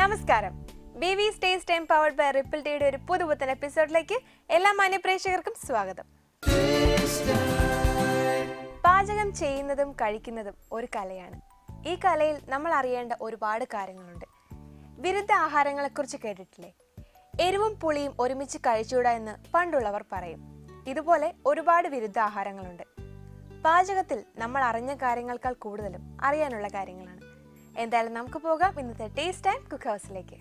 നമസ്കാരം B V S taste time powered by ripple ടിയുടെ ഒരു പുതുപുത്തൻ എപ്പിസോഡിലേക്ക് എല്ലാ മാന്യപ്രേക്ഷകർക്കും സ്വാഗതം പാചകം ചെയ്യുന്നതും കഴിക്കുന്നതും ഒരു കലയാണ് ഈ കലയിൽ നമ്മൾ അറിയേണ്ട ഒരുപാട് കാര്യങ്ങളുണ്ട് വിരുദ്ധ ആഹാരങ്ങളെക്കുറിച്ച് കേട്ടിട്ടില്ലേ എരിവും പുളിയും ഒരുമിച്ച് കഴിച്ചുകൂടാ എന്ന് പണ്ടുള്ളവർ പറയും ഇതുപോലെ ഒരുപാട് വിരുദ്ധ ആഹാരങ്ങളുണ്ട് പാചകത്തിൽ നമ്മൾ അറിഞ്ഞ കാര്യങ്ങളെക്കാൾ കൂടുതലും അറിയാനുള്ള കാര്യങ്ങളാണ് എന്തായാലും നമുക്ക് പോകാം ഇന്നത്തെ ടേസ്റ്റ് ടൈം കുക്ക് ഹൗസിലേക്ക്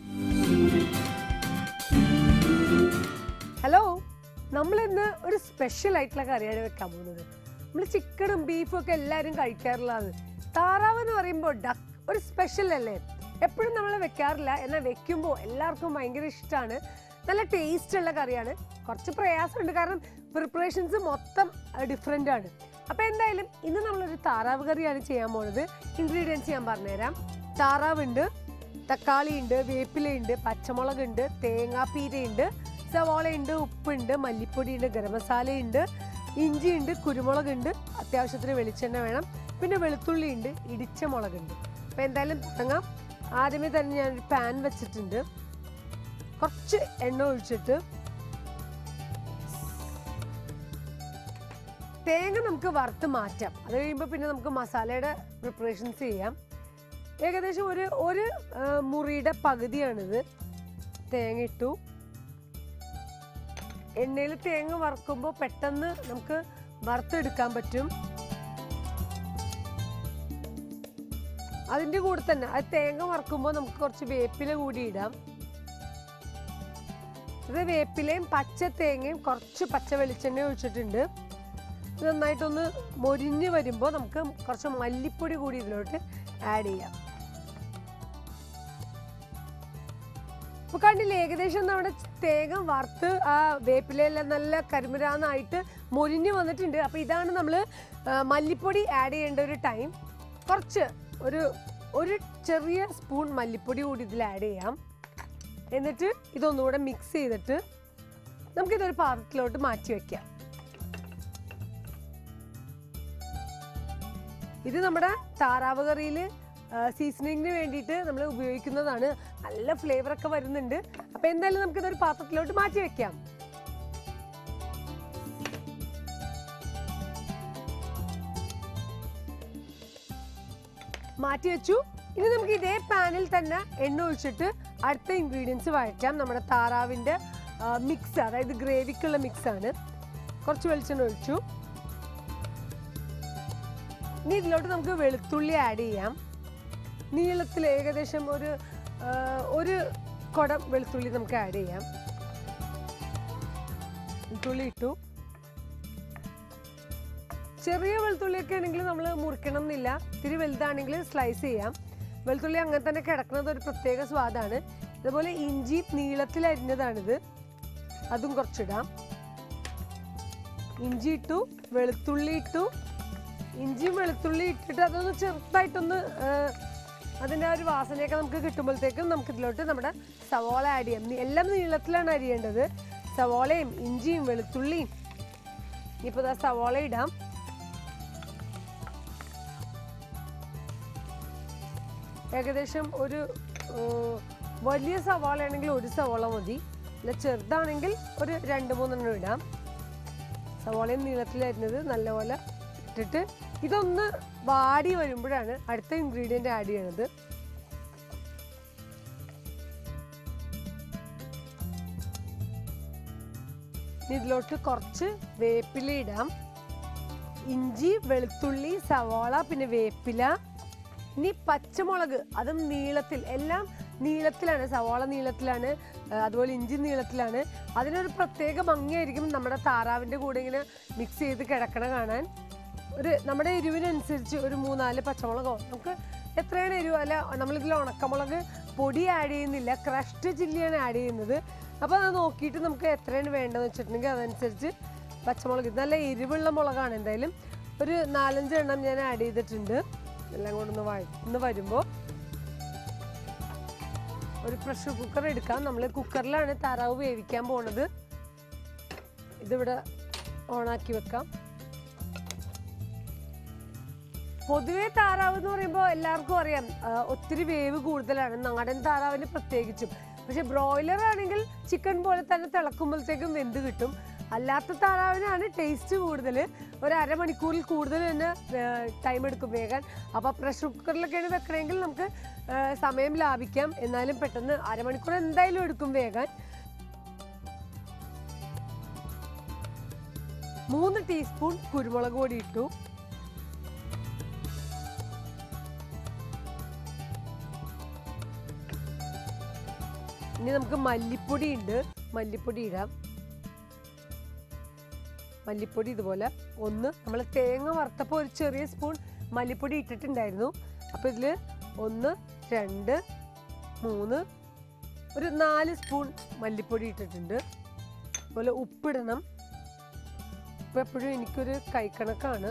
ഹലോ നമ്മൾ ഇന്ന് ഒരു സ്പെഷ്യൽ ആയിട്ടുള്ള കറിയാണ് വെക്കാൻ പോകുന്നത് നമ്മൾ ചിക്കനും ബീഫും ഒക്കെ എല്ലാവരും കഴിക്കാറുള്ളതാണ് താറാവ് എന്ന് പറയുമ്പോൾ ഡക്ക് ഒരു സ്പെഷ്യൽ അല്ലേ എപ്പോഴും നമ്മൾ വെക്കാറില്ല എന്നാൽ വെക്കുമ്പോൾ എല്ലാവർക്കും ഭയങ്കര ഇഷ്ടമാണ് നല്ല ടേസ്റ്റ് ഉള്ള കറിയാണ് കുറച്ച് പ്രയാസമുണ്ട് കാരണം പ്രിപ്പറേഷൻസ് മൊത്തം ഡിഫറെൻ്റ് ആണ് അപ്പോൾ എന്തായാലും ഇന്ന് നമ്മളൊരു താറാവ് കറിയാണ് ചെയ്യാൻ പോകുന്നത് ഇൻഗ്രീഡിയൻസ് ഞാൻ പറഞ്ഞുതരാം താറാവുണ്ട് തക്കാളി ഉണ്ട് വേപ്പിലയുണ്ട് പച്ചമുളകുണ്ട് തേങ്ങാപ്പീരയുണ്ട് സവാളയുണ്ട് ഉപ്പുണ്ട് മല്ലിപ്പൊടി ഉണ്ട് ഗരം മസാല ഉണ്ട് ഇഞ്ചി ഉണ്ട് കുരുമുളക് ഉണ്ട് അത്യാവശ്യത്തിന് വെളിച്ചെണ്ണ വേണം പിന്നെ വെളുത്തുള്ളി ഉണ്ട് ഇടിച്ച മുളകുണ്ട് അപ്പോൾ എന്തായാലും തുടങ്ങാം ആദ്യമേ തന്നെ ഞാൻ ഒരു പാൻ വെച്ചിട്ടുണ്ട് കുറച്ച് എണ്ണ ഒഴിച്ചിട്ട് തേങ്ങ നമുക്ക് വറുത്ത് മാറ്റാം അത് കഴിയുമ്പോൾ പിന്നെ നമുക്ക് മസാലയുടെ പ്രിപ്പറേഷൻസ് ചെയ്യാം ഏകദേശം ഒരു ഒരു ആ, മുറിയുടെ പകുതിയാണിത് തേങ്ങ ഇട്ടു എണ്ണയിൽ തേങ്ങ വറുക്കുമ്പോൾ പെട്ടെന്ന് നമുക്ക് വറുത്തെടുക്കാൻ പറ്റും അതിൻ്റെ കൂടെ തന്നെ അത് തേങ്ങ വറുക്കുമ്പോൾ നമുക്ക് കുറച്ച് വേപ്പില കൂടി ഇടാം ഇത് വേപ്പിലയും പച്ച തേങ്ങയും കുറച്ച് പച്ച വെളിച്ചെണ്ണ ഒഴിച്ചിട്ടുണ്ട് ഇത് നന്നായിട്ടൊന്ന് മൊരിഞ്ഞ് വരുമ്പോൾ നമുക്ക് കുറച്ച് മല്ലിപ്പൊടി കൂടി ഇതിലോട്ട് ആഡ് ചെയ്യാം ഇപ്പൊ കണ്ടില്ലേ ഏകദേശം നമ്മുടെ തേങ്ങ വറുത്ത് ആ വേപ്പിലയെല്ലാം നല്ല കരിമുരാന്നായിട്ട് മൊരിഞ്ഞ് വന്നിട്ടുണ്ട് അപ്പൊ ഇതാണ് നമ്മൾ മല്ലിപ്പൊടി ആഡ് ചെയ്യേണ്ട ഒരു ടൈം കുറച്ച് ഒരു ഒരു ചെറിയ സ്പൂൺ മല്ലിപ്പൊടി കൂടി ഇതിൽ ആഡ് ചെയ്യാം എന്നിട്ട് ഇതൊന്നുകൂടെ മിക്സ് ചെയ്തിട്ട് നമുക്കിതൊരു പാത്രത്തിലോട്ട് മാറ്റി വെക്കാം ഇത് നമ്മുടെ താറാവ് കറിയിൽ സീസണിങ്ങിന് വേണ്ടിയിട്ട് നമ്മൾ ഉപയോഗിക്കുന്നതാണ് നല്ല ഫ്ലേവർ ഒക്കെ വരുന്നുണ്ട് അപ്പൊ എന്തായാലും നമുക്ക് ഇതൊരു പാത്രത്തിലോട്ട് മാറ്റി വെക്കാം മാറ്റി വെച്ചു ഇനി നമുക്ക് ഇതേ പാനിൽ തന്നെ എണ്ണ ഒഴിച്ചിട്ട് അടുത്ത ഇൻഗ്രീഡിയൻസ് വഴറ്റാം നമ്മുടെ താറാവിന്റെ മിക്സ് അതായത് ഗ്രേവിക്കുള്ള മിക്സ് ആണ് കുറച്ച് വെളിച്ചെണ്ണ ഒഴിച്ചു ഇനി ഇതിലോട്ട് നമുക്ക് വെളുത്തുള്ളി ആഡ് ചെയ്യാം നീളത്തിൽ ഏകദേശം ഒരു ആ, ഒരു കുടം വെളുത്തുള്ളി നമുക്ക് ആഡ് ചെയ്യാം വെളുത്തുള്ളി ഇട്ടു ചെറിയ വെളുത്തുള്ളിയൊക്കെ ആണെങ്കിൽ നമ്മൾ മുറിക്കണം എന്നില്ല ഇത്തിരി വലുതാണെങ്കിൽ സ്ലൈസ് ചെയ്യാം വെളുത്തുള്ളി അങ്ങനെ തന്നെ കിടക്കുന്നത് ഒരു പ്രത്യേക സ്വാദാണ് അതുപോലെ ഇഞ്ചി നീളത്തിൽ അരിഞ്ഞതാണിത് അതും കുറച്ചിടാം ഇഞ്ചി ഇട്ടു വെളുത്തുള്ളി ഇട്ടു ഇഞ്ചിയും വെളുത്തുള്ളി ഇട്ടിട്ട് അതൊന്ന് ചെറുതായിട്ടൊന്ന് ആ, അതിൻ്റെ ആ ഒരു വാസനയൊക്കെ നമുക്ക് കിട്ടുമ്പോഴത്തേക്കും നമുക്ക് ഇതിലോട്ട് നമ്മുടെ സവോള ആഡ് ചെയ്യാം നീ- എല്ലാം നീളത്തിലാണ് അരിയേണ്ടത് സവോളയും ഇഞ്ചിയും വെളുത്തുള്ളിയും ഇപ്പോൾ ദാ സവോള ഇടാം ഏകദേശം ഒരു ആ, വലിയ സവാള ആണെങ്കിൽ ഒരു സവാള മതി അല്ല ചെറുതാണെങ്കിൽ ഒരു രണ്ട് മൂന്നെണ്ണം ഇടാം സവാളയും നീളത്തിലായിരുന്നത് നല്ലപോലെ ഇട്ടിട്ട് ഇതൊന്ന് വാടി വരുമ്പോഴാണ് അടുത്ത ഇൻഗ്രീഡിയൻ്റ് ആഡ് ചെയ്യണത് ഇനി ഇതിലോട്ട് കുറച്ച് വേപ്പില ഇടാം ഇഞ്ചി വെളുത്തുള്ളി സവാള പിന്നെ വേപ്പില ഇനി പച്ചമുളക് അതും നീളത്തിൽ എല്ലാം നീളത്തിലാണ് സവാള നീളത്തിലാണ് ആ, അതുപോലെ ഇഞ്ചി നീളത്തിലാണ് അതിനൊരു പ്രത്യേക ഭംഗിയായിരിക്കും നമ്മുടെ താറാവിൻ്റെ കൂടെ ഇങ്ങനെ മിക്സ് ചെയ്ത് കിടക്കണ കാണാൻ ഒരു നമ്മുടെ എരിവിനനുസരിച്ച് ഒരു മൂന്നാല് പച്ചമുളകോ നമുക്ക് എത്രയാണ് എരിവ് അല്ല നമ്മളിതിൽ ഉണക്കമുളക് പൊടി ആഡ് ചെയ്യുന്നില്ല ക്രഷ്ഡ് ചില്ലിയാണ് ആഡ് ചെയ്യുന്നത് അപ്പോൾ അത് നോക്കിയിട്ട് നമുക്ക് എത്രയാണ് വേണ്ടതെന്ന് വെച്ചിട്ടുണ്ടെങ്കിൽ അതനുസരിച്ച് പച്ചമുളക് ഇത് നല്ല എരിവുള്ള മുളകാണ് എന്തായാലും ഒരു നാലഞ്ച് എണ്ണം ഞാൻ ആഡ് ചെയ്തിട്ടുണ്ട് എല്ലാം കൂടെ ഒന്ന് വഴന്ന് വരുമ്പോൾ ഒരു പ്രഷർ കുക്കർ എടുക്കാം നമ്മൾ കുക്കറിലാണ് താറാവ് വേവിക്കാൻ പോണത് ഇതിവിടെ ഓണാക്കി വെക്കാം പൊതുവേ താറാവ് എന്ന് പറയുമ്പോൾ എല്ലാവർക്കും അറിയാം ആ, ഒത്തിരി വേവ് കൂടുതലാണ് നാടൻ താറാവിന് പ്രത്യേകിച്ചും പക്ഷെ ബ്രോയിലർ ആണെങ്കിൽ ചിക്കൻ പോലെ തന്നെ തിളക്കുമ്പോഴത്തേക്കും വെന്ത് കിട്ടും അല്ലാത്ത താറാവിനാണ് ടേസ്റ്റ് കൂടുതൽ ഒരു അരമണിക്കൂറിൽ കൂടുതൽ തന്നെ ടൈം എടുക്കും വേകാൻ അപ്പോൾ പ്രഷർ കുക്കറിലൊക്കെയാണ് വെക്കണമെങ്കിൽ നമുക്ക് ആ, സമയം ലാഭിക്കാം എന്നാലും പെട്ടെന്ന് അരമണിക്കൂർ എന്തായാലും എടുക്കും വേകാൻ മൂന്ന് ടീസ്പൂൺ കുരുമുളക് പൊടി ഇട്ടു ഇനി നമുക്ക് മല്ലിപ്പൊടി ഉണ്ട് മല്ലിപ്പൊടി ഇടാം മല്ലിപ്പൊടി ഇതുപോലെ ഒന്ന് നമ്മൾ തേങ്ങ വറുത്തപ്പോൾ ഒരു ചെറിയ സ്പൂൺ മല്ലിപ്പൊടി ഇട്ടിട്ടുണ്ടായിരുന്നു അപ്പോൾ ഇതിൽ ഒന്ന് രണ്ട് മൂന്ന് ഒരു നാല് സ്പൂൺ മല്ലിപ്പൊടി ഇട്ടിട്ടുണ്ട് അതുപോലെ ഉപ്പിടണം ഉപ്പ് എപ്പോഴും എനിക്കൊരു കൈക്കണക്കാണ്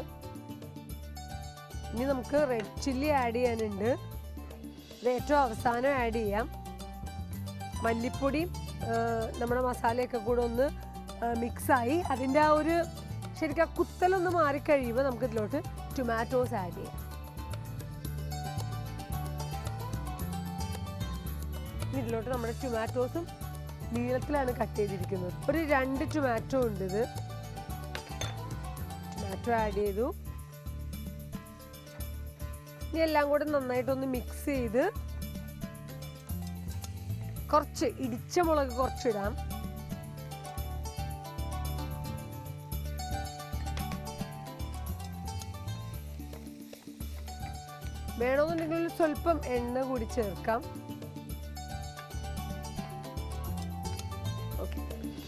ഇനി നമുക്ക് റെഡ് ചില്ലി ആഡ് ചെയ്യാനുണ്ട് ഇത് ഏറ്റവും അവസാനം ആഡ് ചെയ്യാം മല്ലിപ്പൊടിയും ആ, നമ്മുടെ മസാലയൊക്കെ കൂടെ ഒന്ന് മിക്സായി അതിൻ്റെ ആ ഒരു ശരിക്കും ആ കുത്തലൊന്ന് മാറിക്കഴിയുമ്പോൾ നമുക്ക് ഇതിലോട്ട് ടൊമാറ്റോസ് ആഡ് ചെയ്യാം ഇനി ഇതിലോട്ട് നമ്മുടെ ടൊമാറ്റോസും നീളത്തിലാണ് കട്ട് ചെയ്തിരിക്കുന്നത് ഒരു രണ്ട് ടൊമാറ്റോ ഉണ്ട് ഇത് ടൊമാറ്റോ ആഡ് ചെയ്തു ഇനി എല്ലാം കൂടെ നന്നായിട്ടൊന്ന് മിക്സ് ചെയ്ത് കുറച്ച് ഇടിച്ച മുളക് കുറച്ചിടാം വേണമെന്നുണ്ടെങ്കിൽ സ്വല്പം എണ്ണ കൂടി ചേർക്കാം ഓക്കെ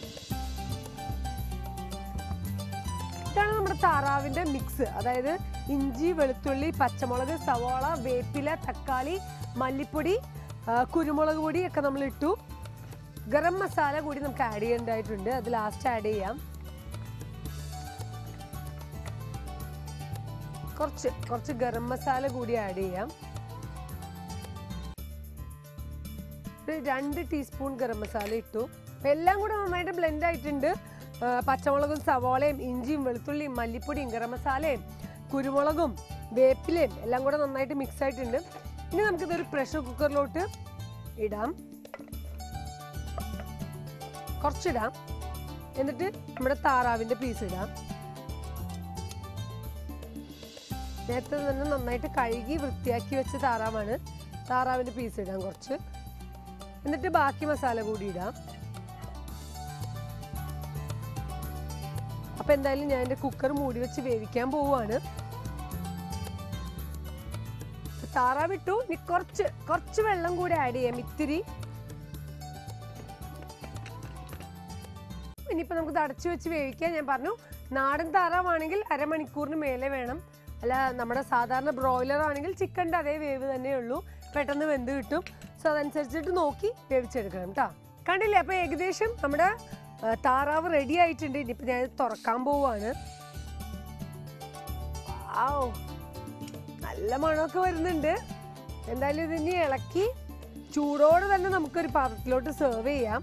ഇതാണ് നമ്മുടെ താറാവിന്റെ മിക്സ് അതായത് ഇഞ്ചി വെളുത്തുള്ളി പച്ചമുളക് സവാള വേപ്പില തക്കാളി മല്ലിപ്പൊടി ആ, കുരുമുളക് പൊടി ഒക്കെ നമ്മൾ ഇട്ടു ഗരം മസാല കൂടി നമുക്ക് ആഡ് ചെയ്യേണ്ടതായിട്ടുണ്ട് അത് ലാസ്റ്റ് ആഡ് ചെയ്യാം കുറച്ച് കുറച്ച് ഗരം മസാല കൂടി ആഡ് ചെയ്യാം ഒരു രണ്ട് ടീസ്പൂൺ ഗരം മസാല ഇട്ടു അപ്പൊ എല്ലാം കൂടെ നന്നായിട്ട് ബ്ലെൻഡ് ആയിട്ടുണ്ട് ആ, പച്ചമുളകും സവാളയും ഇഞ്ചിയും വെളുത്തുള്ളിയും മല്ലിപ്പൊടിയും ഗരം മസാലയും കുരുമുളകും വേപ്പിലയും എല്ലാം കൂടെ നന്നായിട്ട് മിക്സ് ആയിട്ടുണ്ട് ഇനി നമുക്കിതൊരു പ്രഷർ കുക്കറിലോട്ട് ഇടാം കുറച്ചിടാം എന്നിട്ട് നമ്മുടെ താറാവിന്റെ പീസ് ഇടാം നേരത്തെ തന്നെ നന്നായിട്ട് കഴുകി വൃത്തിയാക്കി വെച്ച താറാവാണ് താറാവിന്റെ പീസ് ഇടാം കുറച്ച് എന്നിട്ട് ബാക്കി മസാല കൂടി ഇടാം അപ്പൊ എന്തായാലും ഞാൻ എൻ്റെ കുക്കർ മൂടി വെച്ച് വേവിക്കാൻ പോവുകയാണ് താറാവ് ഇട്ടു ഇനി കുറച്ച് കുറച്ച് വെള്ളം കൂടി ആഡ് ചെയ്യാം ഇത്തിരി ഇനിയിപ്പോൾ നമുക്ക് അടച്ചു വെച്ച് വേവിക്കാൻ ഞാൻ പറഞ്ഞു നാടൻ താറാവാണെങ്കിൽ അരമണിക്കൂറിന് മേലെ വേണം അല്ല നമ്മുടെ സാധാരണ ബ്രോയിലർ ആണെങ്കിൽ ചിക്കൻ്റെ അതേ വേവ് തന്നെ ഉള്ളൂ പെട്ടെന്ന് വെന്ത് കിട്ടും സോ അതനുസരിച്ചിട്ട് നോക്കി വേവിച്ചെടുക്കണം കേട്ടോ കണ്ടില്ലേ അപ്പോൾ ഏകദേശം നമ്മുടെ ആ, താറാവ് റെഡി ആയിട്ടുണ്ട് ഇനിയിപ്പോൾ ഞാൻ ഇത് തുറക്കാൻ പോവാണ് ആവൂ നല്ല മണമൊക്കെ വരുന്നുണ്ട് എന്തായാലും ഇതിനി ഇളക്കി ചൂടോടെ തന്നെ നമുക്കൊരു പാത്രത്തിലോട്ട് സെർവ് ചെയ്യാം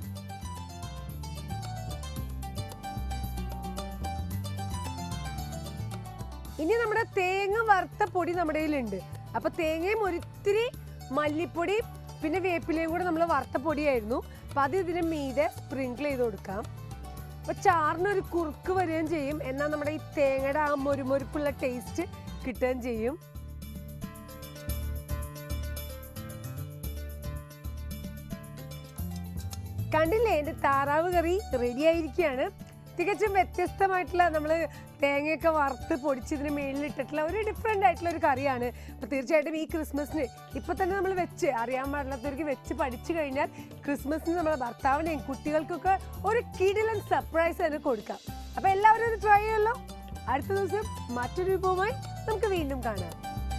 ഇനി നമ്മുടെ തേങ്ങ വറുത്ത പൊടി നമ്മുടെ കയ്യിലുണ്ട് അപ്പൊ തേങ്ങയും ഒരിത്തിരി മല്ലിപ്പൊടിയും പിന്നെ വേപ്പിലയും കൂടെ നമ്മൾ വറുത്ത പൊടിയായിരുന്നു അപ്പൊ അത് ഇതിന് മീതെ സ്പ്രിങ്കിൾ ചെയ്ത് കൊടുക്കാം അപ്പൊ ചാറിനൊരു കുറുക്ക് വരികയും ചെയ്യും എന്നാൽ നമ്മുടെ ഈ തേങ്ങയുടെ ആ മൊരുമൊരുപ്പുള്ള ടേസ്റ്റ് കിട്ടുകയും ചെയ്യും കണ്ടില്ലേ എൻ്റെ താറാവ് കറി റെഡി ആയിരിക്കുകയാണ് തികച്ചും വ്യത്യസ്തമായിട്ടുള്ള നമ്മൾ തേങ്ങയൊക്കെ വറുത്ത് പൊടിച്ചതിന് മേളിലിട്ടിട്ടുള്ള ഒരു ഡിഫറെൻ്റ് ആയിട്ടുള്ള ഒരു കറിയാണ് അപ്പോൾ തീർച്ചയായിട്ടും ഈ ക്രിസ്മസിന് ഇപ്പം തന്നെ നമ്മൾ വെച്ച് അറിയാൻ പാടില്ലാത്തവർക്ക് വെച്ച് പഠിച്ചു കഴിഞ്ഞാൽ ക്രിസ്മസിന് നമ്മുടെ ഭർത്താവിനെയും കുട്ടികൾക്കൊക്കെ ഒരു കിടിലൻ സർപ്രൈസ് തന്നെ കൊടുക്കാം അപ്പോൾ എല്ലാവരും ഇത് ട്രൈ ചെയ്യല്ലോ അടുത്ത ദിവസം മറ്റൊരു വിഭവമായി നമുക്ക് വീണ്ടും കാണാം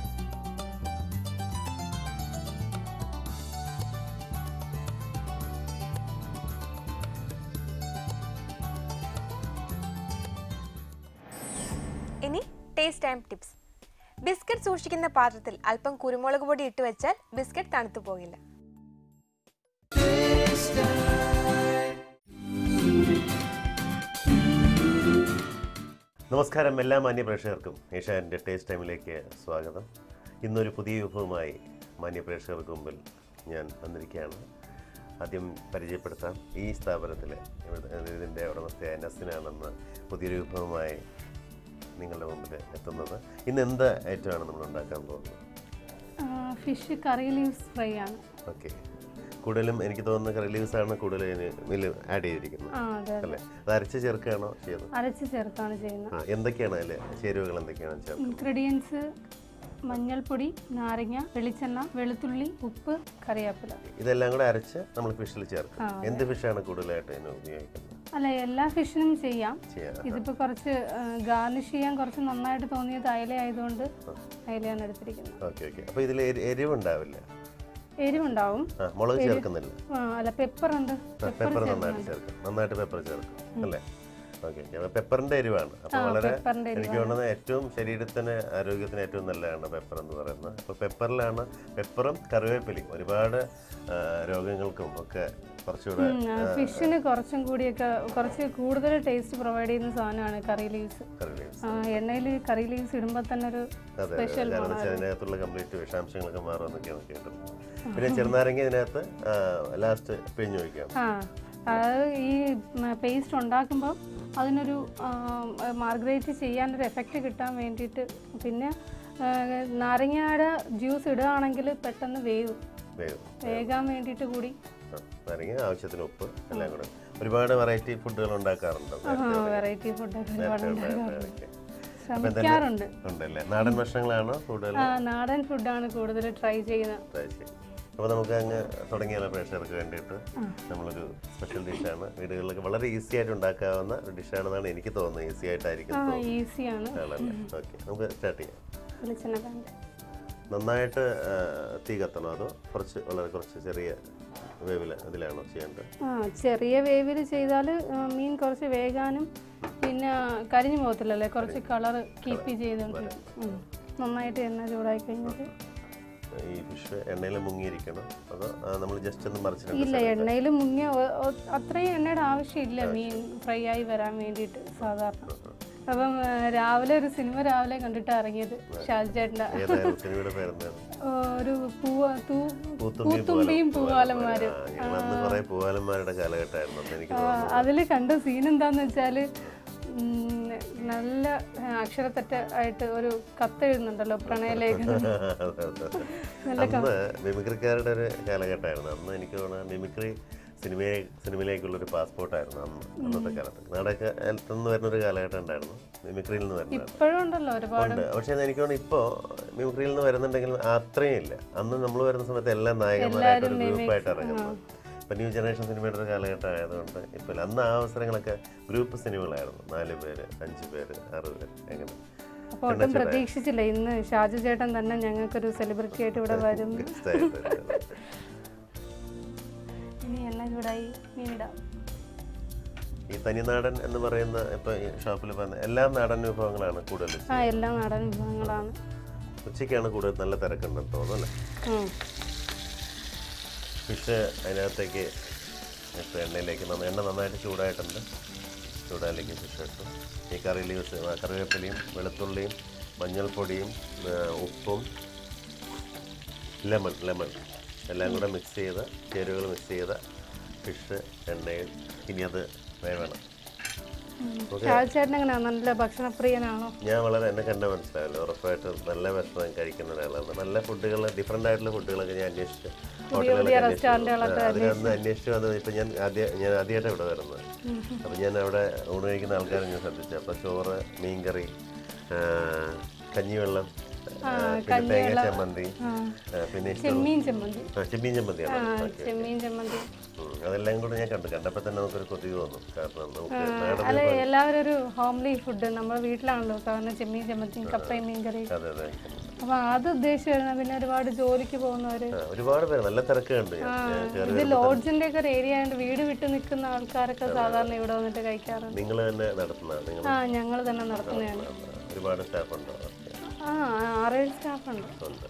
ഇനി ടേസ്റ്റ് ടൈം ടിപ്സ് ബിസ്ക്കറ്റ് സൂക്ഷിക്കുന്ന പാത്രത്തിൽ അല്പം കുരുമുളക് പൊടി ഇട്ട് വെച്ചാൽ ബിസ്ക്കറ്റ് തണുത്തു പോകില്ല നമസ്കാരം എല്ലാ മാന്യ പ്രേക്ഷകർക്കും ഏഷ്യാൻ്റെ ടേസ്റ്റ് ടൈമിലേക്ക് സ്വാഗതം ഇന്നൊരു പുതിയ വിഭവമായി മാന്യ പ്രേക്ഷകർക്ക് മുമ്പിൽ ഞാൻ വന്നിരിക്കുകയാണ് ആദ്യം പരിചയപ്പെടുത്താം ഈ സ്ഥാപനത്തിലെ ഇവിടെ- ഇതിൻ്റെ ഉടമസ്ഥയായ നസിനാണെന്ന് പുതിയൊരു വിഭവമായി നിങ്ങളുടെ മുമ്പിൽ എത്തുന്നത് ഇന്ന് എന്ത് ഐറ്റമാണ് നമ്മൾ ഉണ്ടാക്കാൻ പോകുന്നത് ഫിഷ് കറി ലീവ്സ് ഫ്രൈ ആണ് ഓക്കെ കൂടുതലും എനിക്ക് തോന്നുന്ന കറി ലീവ്സാണ് കൂടുതൽ ഇതിൽ ആഡ് ചെയ്തിരിക്കുന്നത് ആ അതെ അല്ലേ അത് അരച്ച് ചേർക്കുകയാണോ ചെയ്യുന്നത് അരച്ച് ചേർത്താണ് ചെയ്യുന്നത് ആ എന്തൊക്കെയാണ് അതിൽ ചേരുവകൾ എന്തൊക്കെയാണ് ചേർക്കുന്നത് ഇൻഗ്രീഡിയൻസ് മഞ്ഞൾപ്പൊടി നാരങ്ങ വെളിച്ചെണ്ണ വെളുത്തുള്ളി ഉപ്പ് കറിവേപ്പില ഇതെല്ലാം കൂടെ അരച്ച് നമ്മൾ ഫിഷിൽ ചേർക്കും ആ, എന്ത് ഫിഷാണ് കൂടുതലായിട്ട് ഇതിന് ഉപയോഗിക്കുന്നത് അല്ല എല്ലാ ഫിഷിനും ചെയ്യാം ചെയ്യാം ഇതിപ്പോൾ കുറച്ച് ഗാർണിഷ് ചെയ്യാൻ കുറച്ച് നന്നായിട്ട് തോന്നിയത് അയല ആയതുകൊണ്ട് അയലയാണ് എടുത്തിരിക്കുന്നത് ഓക്കെ ഓക്കെ അപ്പോൾ ഇതിൽ എരിവുണ്ടാവില്ല എരിവുണ്ടാവും ആ മുളക് ചേർക്കുന്നില്ല ആ, അല്ല പെപ്പർ ഉണ്ട് പെപ്പർ നന്നായിട്ട് ചേർക്കും നന്നായിട്ട് പെപ്പർ ചേർക്കും അല്ലേ ഓക്കെ ഓക്കെ അപ്പോൾ പെപ്പറിൻ്റെ എരിവാണ് അപ്പോൾ വളരെ പെപ്പറിന്റെ എനിക്ക് തോന്നുന്നത് ഏറ്റവും ശരീരത്തിന് ആരോഗ്യത്തിന് ഏറ്റവും നല്ലതാണ് പെപ്പർ എന്ന് പറയുന്നത് അപ്പോൾ പെപ്പറിലാണ് പെപ്പറും കറിവേപ്പിലയും ഒരുപാട് ആ, രോഗങ്ങൾക്കും ഒക്കെ കുറച്ചുകൂടെ ഫിഷിന് കുറച്ചും കൂടിയൊക്കെ കുറച്ച് കൂടുതൽ ടേസ്റ്റ് പ്രൊവൈഡ് ചെയ്യുന്ന സാധനമാണ് കറി ലീവ്സ് കറി leaves. എണ്ണയിൽ കറി ലീവ്സ് ഇടുമ്പോൾ തന്നെ ഒരു അതെ അതെ സ്പെഷ്യൽ കാരണം വെച്ചാൽ അതിനകത്തുള്ള കംപ്ലീറ്റ് വിഷാംശങ്ങളൊക്കെ മാറുമെന്നൊക്കെയാണ് കേട്ടത് പിന്നെ ചെറുനാരങ്ങ ഇതിനകത്ത് ലാസ്റ്റ് പിഴിഞ്ഞു വയ്ക്കാം ആ അത് ഈ പേസ്റ്റ് ഉണ്ടാക്കുമ്പോൾ അതിനൊരു മാർഗ്രേറ്റ് ചെയ്യാനൊരു എഫക്റ്റ് കിട്ടാൻ വേണ്ടിയിട്ട് പിന്നെ ആ, നാരങ്ങയുടെ ജ്യൂസ് ഇടുകയാണെങ്കിൽ പെട്ടെന്ന് വേവും വേഗം വേകാൻ വേണ്ടിയിട്ട് കൂടി ആ, നാരങ്ങ ആവശ്യത്തിന് ഉപ്പ് എല്ലാം കൂടെ ഒരുപാട് വെറൈറ്റി ഫുഡുകൾ ഉണ്ടാക്കാറുണ്ട് വെറൈറ്റി ഫുഡൊക്കെ ഒരുപാട് ഉണ്ടാക്കാറുണ്ട് ഓക്കെ ശ്രമിക്കാറുണ്ട് ഉണ്ടല്ലേ നാടൻ ഭക്ഷണങ്ങളാണോ കൂടുതൽ ആ, നാടൻ ഫുഡാണ് കൂടുതൽ ട്രൈ ചെയ്യുന്നത് അപ്പോൾ നമുക്ക് അങ്ങ് തുടങ്ങിയാലോ പ്രേക്ഷകർക്ക് വേണ്ടിയിട്ട് നമ്മളൊരു സ്പെഷ്യൽ ഡിഷാണ് വീടുകളിലൊക്കെ വളരെ ഈസി ആയിട്ട് ഉണ്ടാക്കാവുന്ന ഒരു ഡിഷാണെന്നാണ് എനിക്ക് തോന്നുന്നത് ഈസി ആയിട്ടായിരിക്കും ആ തോന്നുന്നത് ഈസിയാണ് ആണല്ലേ ഓക്കെ നമുക്ക് സ്റ്റാർട്ട് ചെയ്യാം വെളിച്ചെണ്ണ പാൻ നന്നായിട്ട് ആ, തീ കത്തണോ അതോ കുറച്ച് വളരെ കുറച്ച് ചെറിയ വേവിൽ അതിലാണോ ചെയ്യേണ്ടത് ആ ചെറിയ വേവിൽ ചെയ്താൽ മീൻ കുറച്ച് വേകാനും പിന്നെ കരിഞ്ഞു പോകത്തില്ലല്ലേ കുറച്ച് കളർ കീപ്പ് ചെയ്തുകൊണ്ട് ഉം. നന്നായിട്ട് എണ്ണ ചൂടായി കഴിഞ്ഞിട്ട് ഈ ഫിഷ് എണ്ണയിൽ മുങ്ങിയിരിക്കണം അതോ നമ്മൾ ജസ്റ്റ് ഒന്ന് മറിച്ചിട്ടുണ്ട് ഇല്ല എണ്ണയിൽ മുങ്ങിയ ഒ- ഒ- അത്രയും എണ്ണയുടെ ആവശ്യമില്ല മീൻ ഫ്രൈ ആയി വരാൻ വേണ്ടിയിട്ട് സാധാരണ അപ്പം ആ, രാവിലെ ഒരു സിനിമ രാവിലെ കണ്ടിട്ട് ഇറങ്ങിയത് ഷാജി ചേട്ടൻ്റെ ഏതായാലും സിനിമയുടെ പേരെന്താണ് ഒരു പൂവ തൂ പൂത്തുമ്പിയും പൂത്തുമ്പിയും പൂവാലന്മാരും. പൂവാലന്മാരും ആ, ഞങ്ങൾ അന്ന് കുറേ പൂവാലന്മാരുടെ കാലഘട്ടമായിരുന്നു അന്ന് എനിക്ക് തോന്നുന്നു അതിൽ കണ്ട സീൻ എന്താന്ന് വെച്ചാല് ഉം, നല്ല ആ, അക്ഷരത്തെറ്റ് ആയിട്ട് ഒരു കത്ത് എഴുതുന്നുണ്ടല്ലോ പ്രണയലേഖനം അതെ, അതെ. അന്ന് മിമിക്രിക്കാരുടെ ഒരു കാലഘട്ടമായിരുന്നു അന്ന് എനിക്ക് തോന്നുന്നത് മിമിക്രി സിനിമയെ സിനിമയിലേക്കുള്ള ഒരു പാസ്പോർട്ടായിരുന്നു അന്ന് അന്നത്തെ കാലത്ത് നാടൊക്കെ നിന്ന് വരുന്ന ഒരു കാലഘട്ടം ഉണ്ടായിരുന്നു മിമിക്രിയിൽ നിന്ന് വരുന്നതാണ് ഇപ്പോഴും ഉണ്ടല്ലോ ഒരുപാട് ഉണ്ട് പക്ഷേ എനിക്ക് തോന്നുന്നു ഇപ്പോൾ മിമിക്രിയിൽ നിന്ന് വരുന്നുണ്ടെങ്കിലും അത്രയും ഇല്ല അന്ന് നമ്മൾ വരുന്ന സമയത്ത് എല്ലാ നായകന്മാരായിട്ട് ഒരു ഗ്രൂപ്പായിട്ട് ഇറങ്ങുന്നത് ഇപ്പം ന്യൂ ജനറേഷൻ സിനിമയുടെ ഒരു കാലഘട്ടം ആയതുകൊണ്ട് ഇപ്പോൾ ഇല്ല. അന്ന് ആ അവസരങ്ങളൊക്കെ ഗ്രൂപ്പ് സിനിമകളായിരുന്നു നാല് പേര് അഞ്ച് പേര് ആറ് പേര് എങ്ങനെ അപ്പോൾ ഒട്ടും പ്രതീക്ഷിച്ചില്ല ഇന്ന് ഷാജു ചേട്ടൻ തന്നെ ഞങ്ങൾക്കൊരു സെലിബ്രിറ്റി ആയിട്ട് ഇവിടെ വരും ഗസ്റ്റായിട്ട് ഇനി എണ്ണ ചൂടായി മീനിടാം ഈ തനിനാടൻ എന്ന് പറയുന്ന ഇപ്പൊ ഈ ഷോപ്പിൽ പറഞ്ഞ എല്ലാ നാടൻ വിഭവങ്ങളാണ് കൂടുതൽ ആ എല്ലാം നാടൻ വിഭവങ്ങളാണ് ഉച്ചയ്ക്കാണ് കൂടുതൽ നല്ല തിരക്കുണ്ടെന്ന് തോന്നുന്നു അല്ലേ ഉം. ഫിഷ് അതിനകത്തേക്ക് ഇട്ട് എണ്ണയിലേക്ക് നന്ന എണ്ണ നന്നായിട്ട് ചൂടായിട്ടുണ്ട് ചൂടായിലേക്ക് ഫിഷ് ഇട്ടു ഈ കറി ലീവ്സ് കറിവേപ്പിലയും വെളുത്തുള്ളിയും മഞ്ഞൾപ്പൊടിയും ആ, ഉപ്പും ലെമൺ ലെമൺ എല്ലാം കൂടെ മിക്സ് ചെയ്ത് ചേരുവകൾ മിക്സ് ചെയ്ത ഫിഷ് എണ്ണയിൽ ഇനി അത് വേവണം ഷാജു ചേട്ടൻ എങ്ങനെയാ നല്ല ഭക്ഷണപ്രിയനാണോ ഞാൻ വളരെ എന്നെ കണ്ട മനസ്സിലായല്ലോ ഉറപ്പായിട്ടും നല്ല ഭക്ഷണം കഴിക്കുന്ന ഒരാളാണ് നല്ല ഫുഡുകൾ ഡിഫറെൻ്റ് ആയിട്ടുള്ള ഫുഡുകളൊക്കെ ഞാൻ അന്വേഷിച്ചു ഹോട്ടലുകളൊക്കെ അന്വേഷിച്ചു ആ, അതിനൊന്ന് അന്വേഷിച്ച് വന്നത് ഇപ്പം ഞാൻ ആദ്യ ഞാൻ ആദ്യമായിട്ടാണ് ഇവിടെ വരുന്നത് അപ്പം ഞാൻ അവിടെ ഊണ് കഴിക്കുന്ന ആൾക്കാരെ ഞാൻ ശ്രദ്ധിച്ചു അപ്പോൾ ചോറ് മീൻകറി ആ, കഞ്ഞിവെള്ളം ആ, പിന്നെ തേങ്ങ ചമ്മന്തി ആ, പിന്നെ ഇഷ്ടം ചെമ്മീൻ ചമ്മന്തി ആ, ചെമ്മീൻ ചമ്മന്തിയാണ് ആ ചെമ്മീൻ ചമ്മന്തി ഉം, അതെല്ലാം കൂടെ ഞാൻ കണ്ടു കണ്ടപ്പോൾ തന്നെ നമുക്കൊരു കൊതി തോന്നും കാരണം നമുക്ക് നാടൻ അല്ല എല്ലാവരും ഒരു ഹോംലി ഫുഡ് നമ്മുടെ വീട്ടിലാണല്ലോ സാധാരണ ചെമ്മീൻ ചമ്മന്തിയും കപ്പയും മീൻ കറി അതെ അതെ അപ്പൊ അത് ഉദ്ദേശിച്ച് വരുന്ന പിന്നെ ഒരുപാട് ജോലിക്ക് പോകുന്നവര് ആ, ഒരുപാട് പേര് നല്ല തിരക്കുണ്ട് ഞാൻ ഞാൻ കയറി ഇത് ലോഡ്ജിന്റെ ഒക്കെ ഒരു ഏരിയ ആയതുകൊണ്ട് വീട് വിട്ട് നിൽക്കുന്ന ആൾക്കാരൊക്കെ സാധാരണ ഇവിടെ വന്നിട്ട് കഴിക്കാറുണ്ട് നിങ്ങൾ തന്നെ നടത്തുന്നതാണ് നിങ്ങൾ ആ ഞങ്ങൾ തന്നെ നടത്തുന്നതാണ് ഒരുപാട് സ്റ്റാഫ് ഉണ്ടോ ആ ആറേഴ് സ്റ്റാഫ് ഉണ്ട് ഉണ്ട്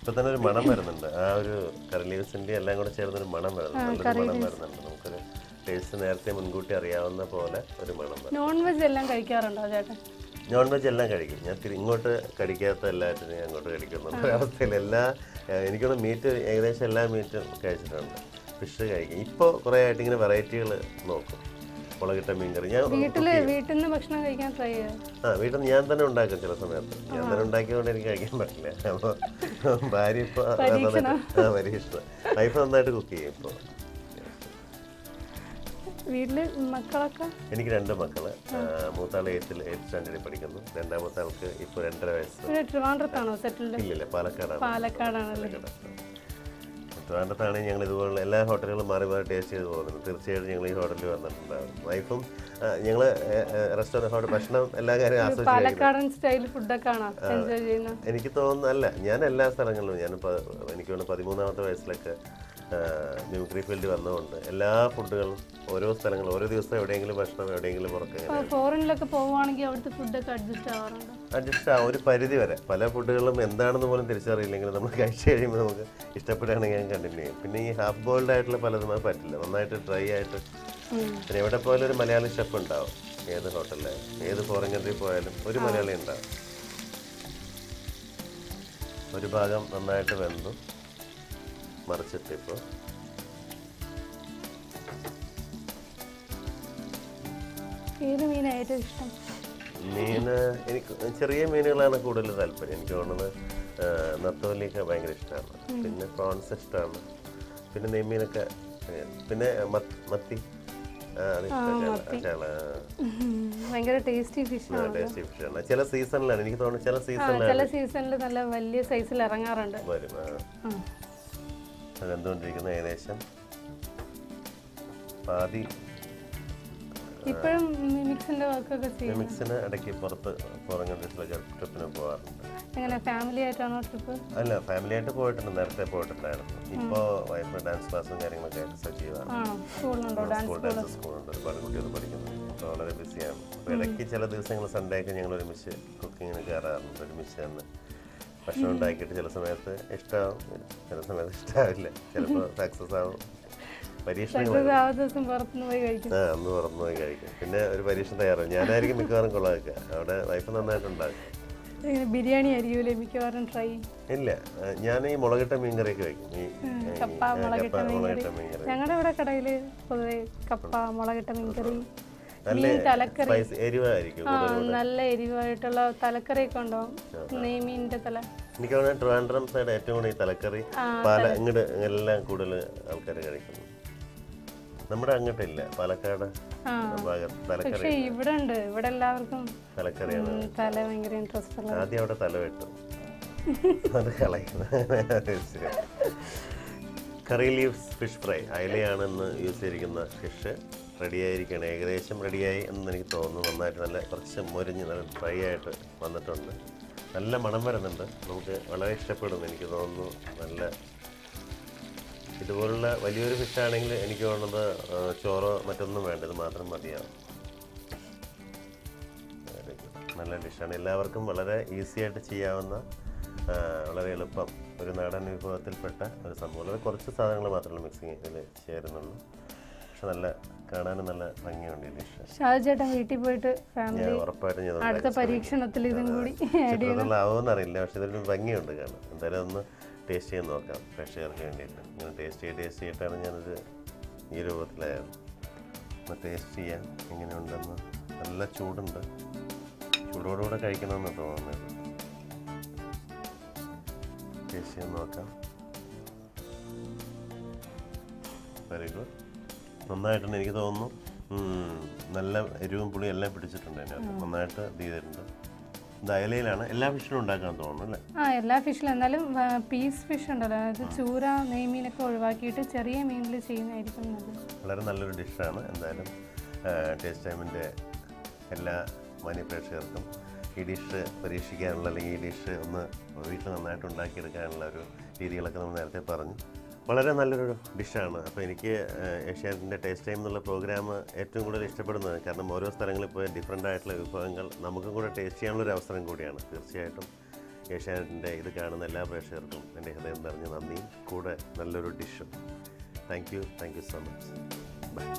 ഇപ്പൊ തന്നെ ഒരു മണം വരുന്നുണ്ട് ആ ഒരു കറി ലീവ്സിന്റെ എല്ലാം കൂടെ ചേർന്നൊരു മണം വരുന്നുണ്ട് നല്ലൊരു മണം വരുന്നുണ്ട് നമുക്കൊരു ടേസ്റ്റ് നേരത്തെ മുൻകൂട്ടി അറിയാവുന്ന പോലെ ഒരു മണം വരും നോൺ വെജ് എല്ലാം കഴിക്കാറുണ്ടോ ചേട്ടൻ നോൺ വെജ് എല്ലാം കഴിക്കും ഞാൻ തിരി- ഇങ്ങോട്ട് കടിക്കാത്ത എല്ലാറ്റിനും ഞാൻ അങ്ങോട്ട് കഴിക്കുന്നുണ്ട് ഒരവസ്ഥയിൽ എല്ലാ ഏഹ് എനിക്കൊന്ന് മീറ്റ് ഏകദേശം എല്ലാ മീറ്റും കഴിച്ചിട്ടുണ്ട് ഫിഷ് കഴിക്കും ഇപ്പോൾ കുറേ ആയിട്ട് ഇങ്ങനെ വെറൈറ്റികൾ നോക്കും മുളകിട്ട മീൻകറി ഞാൻ വീട്ടില് വീട്ടിൽ നിന്ന് ഭക്ഷണം കഴിക്കാൻ ട്രൈ ചെയ്യാം ആ വീട്ടിൽ നിന്ന് ഞാൻ തന്നെ ഉണ്ടാക്കും ചില സമയത്ത് ഞാൻ തന്നെ ഉണ്ടാക്കിയതുകൊണ്ട് എനിക്ക് കഴിക്കാൻ പറ്റില്ല അപ്പോൾ ഭാര്യ ഇപ്പോൾ നന്നായിട്ട് ആ പരീക്ഷണം വൈഫ് നന്നായിട്ട് കുക്ക് ചെയ്യും ഇപ്പോൾ വീട്ടില് മക്കളൊക്കെ എനിക്ക് രണ്ട് മക്കള് ആ, മൂത്താൾ എയ്ത്തിൽ എയ്ത്ത് സ്റ്റാൻഡേർഡിൽ പഠിക്കുന്നു രണ്ടാമത്തെ ആൾക്ക് ഇപ്പോൾ രണ്ടര വയസ്സ് ഇവിടെ ട്രിവാൻഡ്രത്താണോ സെറ്റിൽഡ് ഇല്ലില്ല പാലക്കാടാണ് പാലക്കാടാണല്ലേ ട്രിവാൻഡ്രത്താണ് ഞങ്ങൾ ഇതുപോലുള്ള എല്ലാ ഹോട്ടലുകളും മാറി മാറി ടേസ്റ്റ് ചെയ്ത് പോകുന്നത് തീർച്ചയായിട്ടും ഞങ്ങൾ ഈ ഹോട്ടലിൽ വന്നിട്ടുണ്ടാകും വൈഫും ഞങ്ങൾ റെസ്റ്റോറൻറ്റ് ഹോട്ടൽ ഭക്ഷണം എല്ലാ കാര്യവും ആസ്വദിച്ച് കഴിക്കും പാലക്കാടൻ സ്റ്റൈൽ ഫുഡൊക്കെ ആണോ എൻജോയ് ചെയ്യുന്നത് എനിക്ക് തോന്നുന്നു അല്ല ഞാൻ എല്ലാ സ്ഥലങ്ങളിലും ഞാൻ പ- എനിക്ക് തോന്നുന്നു പതിമൂന്നാമത്തെ വയസ്സിലൊക്കെ മ്യൂക്രി ഫീൽഡിൽ വന്നതുകൊണ്ട് എല്ലാ ഫുഡുകളും ഓരോ സ്ഥലങ്ങളും ഓരോ ദിവസം എവിടെയെങ്കിലും ഭക്ഷണം എവിടെയെങ്കിലും പുറത്ത് അപ്പോൾ ഫോറിനിലൊക്കെ പോവുകയാണെങ്കിൽ അവിടുത്തെ ഫുഡൊക്കെ അഡ്ജസ്റ്റ് ആവാറുണ്ടോ അഡ്ജസ്റ്റ് ആ ഒരു പരിധി വരെ പല ഫുഡുകളും എന്താണെന്ന് പോലും തിരിച്ചറിയില്ലെങ്കിൽ നമ്മൾ കഴിച്ച് കഴിയുമ്പോൾ നമുക്ക് ഇഷ്ടപ്പെടുകയാണെങ്കിൽ ഞാൻ കണ്ടിന്യൂ ചെയ്യും പിന്നെ ഈ ഹാഫ് ബോയിൽഡ് ആയിട്ടുള്ള പലതും അത് പറ്റില്ല നന്നായിട്ട് ഡ്രൈ ആയിട്ട് പിന്നെ എവിടെ പോയാലും ഒരു മലയാളി ഷെഫ് ഉണ്ടാവും ഏത് ഹോട്ടലിലായാലും ഏത് ഫോറിൻ കൺട്രി പോയാലും ഒരു മലയാളി ഉണ്ടാവും ഒരു ഭാഗം നന്നായിട്ട് വെന്തു മറിച്ചിട്ട് ഇപ്പോൾ ഏത് മീനാണ് ഏറ്റവും ഇഷ്ടം മീന് എനിക്ക് ചെറിയ മീനുകളാണ് കൂടുതൽ താല്പര്യം എനിക്ക് തോന്നുന്നത് ആ, നത്തോലിയൊക്കെ ഭയങ്കര ഇഷ്ടമാണ് പിന്നെ പ്രോൺസ് ഇഷ്ടമാണ് പിന്നെ നെയ്മീനൊക്കെ അങ്ങനെ. പിന്നെ മത്ത്- മത്തി ആ, അത് ഇഷ്ടമാണ് ചാള ഭയങ്കര ടേസ്റ്റി ഫിഷാണ് ടേസ്റ്റി ഫിഷാണ് ചില സീസണിലാണ് എനിക്ക് തോന്നുന്നു ചില ആ സീസണിലാണ് ചില സീസണിൽ നല്ല വലിയ സൈസിൽ ഇറങ്ങാറുണ്ട് വരും ആ. ആ. അത് എന്തുകൊണ്ടിരിക്കുന്നത് ഏകദേശം പാതി ഇപ്പോഴും മിമിക്സിന്റെ വർക്കൊക്കെ ചെയ്യും മിക്സിന് ഇടയ്ക്ക് പുറത്ത് പുറം കൺട്രീസിലൊക്കെ ട്രിപ്പിന് പോകാറുണ്ട് എങ്ങനെ ഫാമിലി ആയിട്ടാണോ ട്രിപ്പ് അല്ല ഫാമിലി ആയിട്ട് പോയിട്ടുണ്ട് നേരത്തെ പോയിട്ടുണ്ടായിരുന്നു ഇപ്പോൾ വൈഫ് ഡാൻസ് ക്ലാസ്സും കാര്യങ്ങളൊക്കെ ആയിട്ട് സജീവമാണ് ആണോ സ്കൂളിലുണ്ടോ ഡാൻസ് സ്കൂൾ ഡാൻസ് സ്കൂളുണ്ട് ഒരുപാട് കുട്ടികൾ പഠിക്കുന്നു അപ്പോൾ വളരെ ബിസിയാണ് അപ്പോൾ ഇടയ്ക്ക് ചില ദിവസങ്ങൾ സൺഡേ ഒക്കെ ഞങ്ങൾ ഒരുമിച്ച് കുക്കിങ്ങിന് കയറാറുണ്ട് ഒരുമിച്ച് തന്നെ ഭക്ഷണം ഉണ്ടാക്കിയിട്ട് ചില സമയത്ത് ഇഷ്ടമാവും ചില സമയത്ത് ഇഷ്ടമാവില്ല ചിലപ്പോൾ സക്സസ് ആവും പരീക്ഷണങ്ങൾ ആ ദിവസം പുറത്തുനിന്ന് പോയി കഴിക്കും ആ അന്ന് തുറന്നു പോയി കഴിക്കും പിന്നെ ഒരു പരീക്ഷ തയ്യാറാവും ഞാനായിരിക്കും മിക്കവാറും കൊള്ളാക്കുക അവിടെ വൈഫ് നന്നായിട്ടുണ്ടാക്കും ഇങ്ങനെ ബിരിയാണി ആയിരിക്കുമല്ലേ മിക്കവാറും ട്രൈ ഇല്ല ആ, ഞാൻ ഈ മുളകിട്ട മീൻകറിയൊക്കെ വയ്ക്കും ഈ ഈ, കപ്പ ആ, മുളകിട്ട കപ്പ മീൻകറി മുളകിട്ട മീൻകറി ഞങ്ങളുടെ ഇവിടെ കടയിൽ പൊതുവെ കപ്പ മുളകിട്ട മീൻകറി നല്ല മീൻ തലക്കറി സ്പൈസ് എരിവായിരിക്കും ആ നല്ല എരിവായിട്ടുള്ള തലക്കറിയൊക്കെ ഉണ്ടാവും നെയ്മീൻ്റെ തല എനിക്ക് തോന്നുന്നു ട്രിവാൻഡ്രം സൈഡ് ഏറ്റവും കൂടുതൽ ഈ തലക്കറി പാല ഇങ്ങോട്ട് എല്ലാം കൂടുതൽ ആൾക്കാർ കഴിക്കുന്നു നമ്മുടെ അങ്ങോട്ടില്ല പാലക്കാട് ആ ഭാഗത്ത് തലക്കറി പക്ഷെ ഇവിടെ ഉണ്ട് ഇവിടെ എല്ലാവർക്കും തലക്കറിയാണ് ഉം, തല ഭയങ്കര ഇൻട്രസ്റ്റ് ഉള്ള ആദ്യം അവിടെ തല വെട്ടും അത് കളയുന്നു കറി ലീവ്സ് ഫിഷ് ഫ്രൈ അയലയാണെന്ന് യൂസ് ചെയ്തിരിക്കുന്ന ഫിഷ് റെഡിയായിരിക്കുകയാണ് ഏകദേശം റെഡിയായി എന്ന് എനിക്ക് തോന്നുന്നു നന്നായിട്ട് നല്ല കുറച്ച് മൊരിഞ്ഞ് നല്ല ഡ്രൈ ആയിട്ട് വന്നിട്ടുണ്ട് നല്ല മണം വരുന്നുണ്ട് നമുക്ക് വളരെ ഇഷ്ടപ്പെടും എനിക്ക് തോന്നുന്നു നല്ല ഇതുപോലുള്ള വലിയൊരു ഫിഷ് ആണെങ്കിൽ എനിക്ക് തോന്നുന്നത് ആ, ചോറോ മറ്റൊന്നും വേണ്ട ഇത് മാത്രം മതിയാവും Very good. നല്ല ഡിഷാണ് എല്ലാവർക്കും വളരെ ഈസി ആയിട്ട് ചെയ്യാവുന്ന ആ, വളരെ എളുപ്പം ഒരു നാടൻ വിഭവത്തിൽപ്പെട്ട ഒരു സംഭവം വളരെ കുറച്ച് സാധനങ്ങൾ മാത്രമേ മിക്സിങ് ഇതിൽ ചേരുന്നുള്ളൂ പക്ഷെ നല്ല കാണാനും നല്ല ഭംഗിയുണ്ട് ഈ ഡിഷ് ഷാജേട്ടൻ വീട്ടിൽ പോയിട്ട് ഫാമിലി ഞാൻ ഉറപ്പായിട്ടും ഞാൻ അടുത്ത പരീക്ഷണത്തിൽ ഇതും കൂടി ആവുമെന്ന് അറിയില്ല പക്ഷെ ഇതിനൊരു ഭംഗിയുണ്ട് കാണാൻ എന്തായാലും ഒന്ന് ടേസ്റ്റ് ചെയ്ത് നോക്കാം പ്രേക്ഷകർക്ക് വേണ്ടിയിട്ട് ഇങ്ങനെ ടേസ്റ്റ് ചെയ്ത് ടേസ്റ്റ് ചെയ്തിട്ടാണ് ഞാനത് ഈ രൂപത്തിലായത് ഒന്ന് ടേസ്റ്റ് ചെയ്യാം എങ്ങനെയുണ്ടെന്ന് നല്ല ചൂടുണ്ട് ചൂടോടുകൂടെ കഴിക്കണമെന്ന് തോന്നുന്നത് ടേസ്റ്റ് ചെയ്ത് നോക്കാം വെരി ഗുഡ് നന്നായിട്ടുണ്ട് എനിക്ക് തോന്നുന്നു ഉം, നല്ല എരിവും പുളിയും എല്ലാം പിടിച്ചിട്ടുണ്ട് അതിനകത്ത് നന്നായിട്ട് ഇത് ചെയ്തിട്ടുണ്ട് ഇത് അയലയിലാണ് എല്ലാ ഫിഷിനും ഉണ്ടാക്കാൻ തോന്നുന്നു അല്ലേ ആ എല്ലാ ഫിഷിലും എന്നാലും പീസ് ഫിഷ് ഉണ്ടല്ലോ അതായത് ചൂര നെയ്മീനൊക്കെ ഒഴിവാക്കിയിട്ട് ചെറിയ മീനിൽ ചെയ്യുന്നതായിരിക്കും നല്ലത് വളരെ നല്ലൊരു ഡിഷാണ് എന്തായാലും ടേസ്റ്റ് ടൈമിൻ്റെ എല്ലാ മാന്യ പ്രേക്ഷകർക്കും ഈ ഡിഷ് പരീക്ഷിക്കാനുള്ള അല്ലെങ്കിൽ ഈ ഡിഷ് ഒന്ന് വീട്ടിൽ നന്നായിട്ട് ഉണ്ടാക്കിയെടുക്കാനുള്ള ഒരു രീതികളൊക്കെ നമ്മൾ നേരത്തെ പറഞ്ഞു വളരെ നല്ലൊരു ഡിഷാണ് അപ്പോൾ എനിക്ക് ഏഷ്യാനെറ്റിൻ്റെ ടേസ്റ്റ് ടൈം എന്നുള്ള പ്രോഗ്രാം ഏറ്റവും കൂടുതൽ ഇഷ്ടപ്പെടുന്നത് കാരണം ഓരോ സ്ഥലങ്ങളിൽ പോയി ഡിഫറെൻ്റ് ആയിട്ടുള്ള വിഭവങ്ങൾ നമുക്കും കൂടെ ടേസ്റ്റ് ചെയ്യാനുള്ളൊരു അവസരം കൂടിയാണ് തീർച്ചയായിട്ടും ഏഷ്യാനെറ്റിൻ്റെ ഇത് കാണുന്ന എല്ലാ പ്രേക്ഷകർക്കും എൻ്റെ ഹൃദയം നിറഞ്ഞ നന്ദിയും കൂടെ നല്ലൊരു ഡിഷും thank you thank you so much bye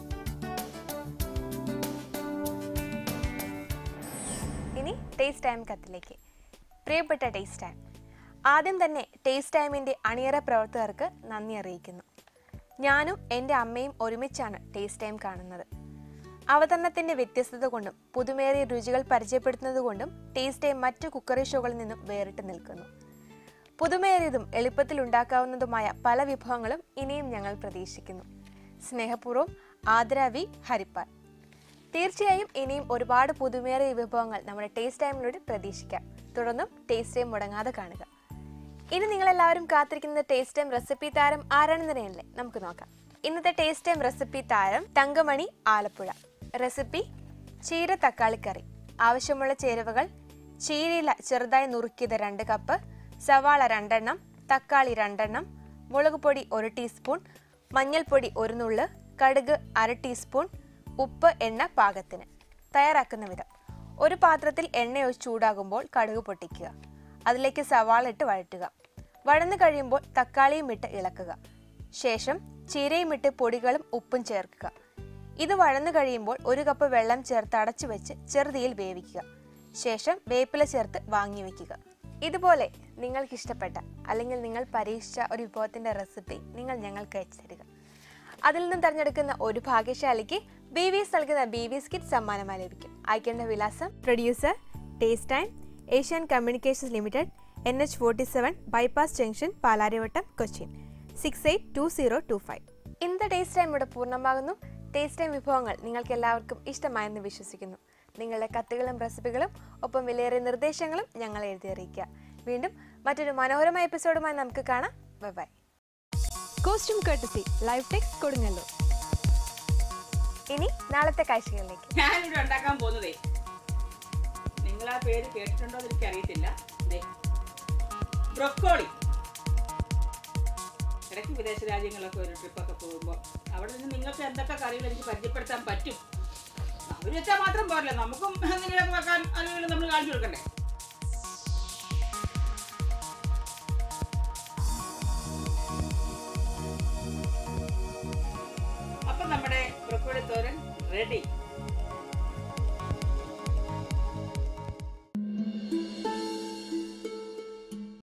ഇനി ടേസ്റ്റ് ടൈം കത്തിലേക്ക് പ്രിയപ്പെട്ട ടേസ്റ്റ് ടൈം ആദ്യം തന്നെ ടേസ്റ്റ് ടൈമിൻ്റെ അണിയറ പ്രവർത്തകർക്ക് നന്ദി അറിയിക്കുന്നു ഞാനും എൻ്റെ അമ്മയും ഒരുമിച്ചാണ് ടേസ്റ്റ് ടൈം കാണുന്നത് അവതരണത്തിൻ്റെ വ്യത്യസ്തത കൊണ്ടും പുതുമേറിയ രുചികൾ പരിചയപ്പെടുത്തുന്നത് കൊണ്ടും ടേസ്റ്റ് ടൈം മറ്റു കുക്കറി ഷോകളിൽ നിന്നും വേറിട്ട് നിൽക്കുന്നു പുതുമേറിയതും എളുപ്പത്തിൽ ഉണ്ടാക്കാവുന്നതുമായ പല വിഭവങ്ങളും ഇനിയും ഞങ്ങൾ പ്രതീക്ഷിക്കുന്നു സ്നേഹപൂർവ്വം ആദരാവി ഹരിപ്പാൽ തീർച്ചയായും ഇനിയും ഒരുപാട് പുതുമേറിയ വിഭവങ്ങൾ നമ്മുടെ ടേസ്റ്റ് ടൈമിലൂടെ പ്രതീക്ഷിക്കാം തുടർന്നും ടേസ്റ്റ് ടൈം മുടങ്ങാതെ കാണുക ഇനി നിങ്ങൾ എല്ലാവരും കാത്തിരിക്കുന്ന ടേസ്റ്റ് ടൈം റെസിപ്പി താരം ആരാണെന്ന് അറിയണല്ലേ നമുക്ക് നോക്കാം ഇന്നത്തെ ടേസ്റ്റ് ടൈം റെസിപ്പി താരം തങ്കമണി ആലപ്പുഴ റെസിപ്പി ചീര തക്കാളിക്കറി ആവശ്യമുള്ള ചേരുവകൾ ചീരയില ചെറുതായി നുറുക്കിയത് രണ്ട് കപ്പ് സവാള രണ്ടെണ്ണം തക്കാളി രണ്ടെണ്ണം മുളക് പൊടി ഒരു ടീസ്പൂൺ മഞ്ഞൾപ്പൊടി ഒരു നുള്ള് കടുക് അര ടീസ്പൂൺ ഉപ്പ് എണ്ണ പാകത്തിന് തയ്യാറാക്കുന്ന വിധം ഒരു പാത്രത്തിൽ എണ്ണ ഒഴിച്ച് ചൂടാകുമ്പോൾ കടുക് പൊട്ടിക്കുക അതിലേക്ക് സവാള ഇട്ട് വഴറ്റുക വഴന്നു കഴിയുമ്പോൾ തക്കാളിയും ഇട്ട് ഇളക്കുക ശേഷം ചീരയും ഇട്ട് പൊടികളും ഉപ്പും ചേർക്കുക ഇത് വഴന്നു കഴിയുമ്പോൾ ഒരു കപ്പ് വെള്ളം ചേർത്ത് അടച്ചു വെച്ച് ചെറുതീയിൽ വേവിക്കുക ശേഷം വേപ്പില ചേർത്ത് വാങ്ങി വെക്കുക ഇതുപോലെ നിങ്ങൾക്ക് ഇഷ്ടപ്പെട്ട അല്ലെങ്കിൽ നിങ്ങൾ പരീക്ഷിച്ച ഒരു വിഭവത്തിന്റെ റെസിപ്പി നിങ്ങൾ ഞങ്ങൾക്ക് അയച്ചു തരിക അതിൽ നിന്നും തിരഞ്ഞെടുക്കുന്ന ഒരു ഭാഗ്യശാലിക്ക് ബി വി എസ് നൽകുന്ന ബി വി എസ് കിറ്റ് സമ്മാനമായി ലഭിക്കും അയക്കേണ്ട വിലാസം producer taste time Asian communications limited N H forty seven bypass junction Palarivattam Cochin six eight two zero two five ഇന്നത്തെ ടേസ്റ്റ് ടൈം ഇവിടെ പൂർണ്ണമാകുന്നു ടേസ്റ്റ് ടൈം വിഭവങ്ങൾ നിങ്ങൾക്ക് എല്ലാവർക്കും ഇഷ്ടമായെന്ന് വിശ്വസിക്കുന്നു നിങ്ങളുടെ കത്തുകളും റെസിപ്പികളും ഒപ്പം വിലയേറിയ നിർദ്ദേശങ്ങളും ഞങ്ങൾ എഴുതി അറിയിക്കുക വീണ്ടും മറ്റൊരു മനോഹരമായ എപ്പിസോഡുമായി നമുക്ക് കാണാം bye bye costume courtesy live tex Kodungallur ഇനി നാളത്തെ കാഴ്ചകളിലേക്ക് ഞാനിവിടെ ഉണ്ടാക്കാൻ പോകുന്നതേ നിങ്ങൾ ആ പേര് കേട്ടിട്ടുണ്ടോ എന്ന് എനിക്കറിയത്തില്ല ദേ, ബ്രൊക്കോളി ഇടയ്ക്ക് വിദേശ രാജ്യങ്ങളൊക്കെ ഒരു ട്രിപ്പൊക്കെ പോകുമ്പോൾ അവിടെ നിന്ന് നിങ്ങൾക്ക് എന്തൊക്കെ കറികൾ എനിക്ക് പരിചയപ്പെടുത്താൻ പറ്റും അവർ വെച്ചാൽ മാത്രം പോരല്ലോ നമുക്കും എന്തെങ്കിലുമൊക്കെ വെക്കാൻ അറിയുമെങ്കിൽ നമ്മൾ കാണിച്ചു കൊടുക്കണ്ടേ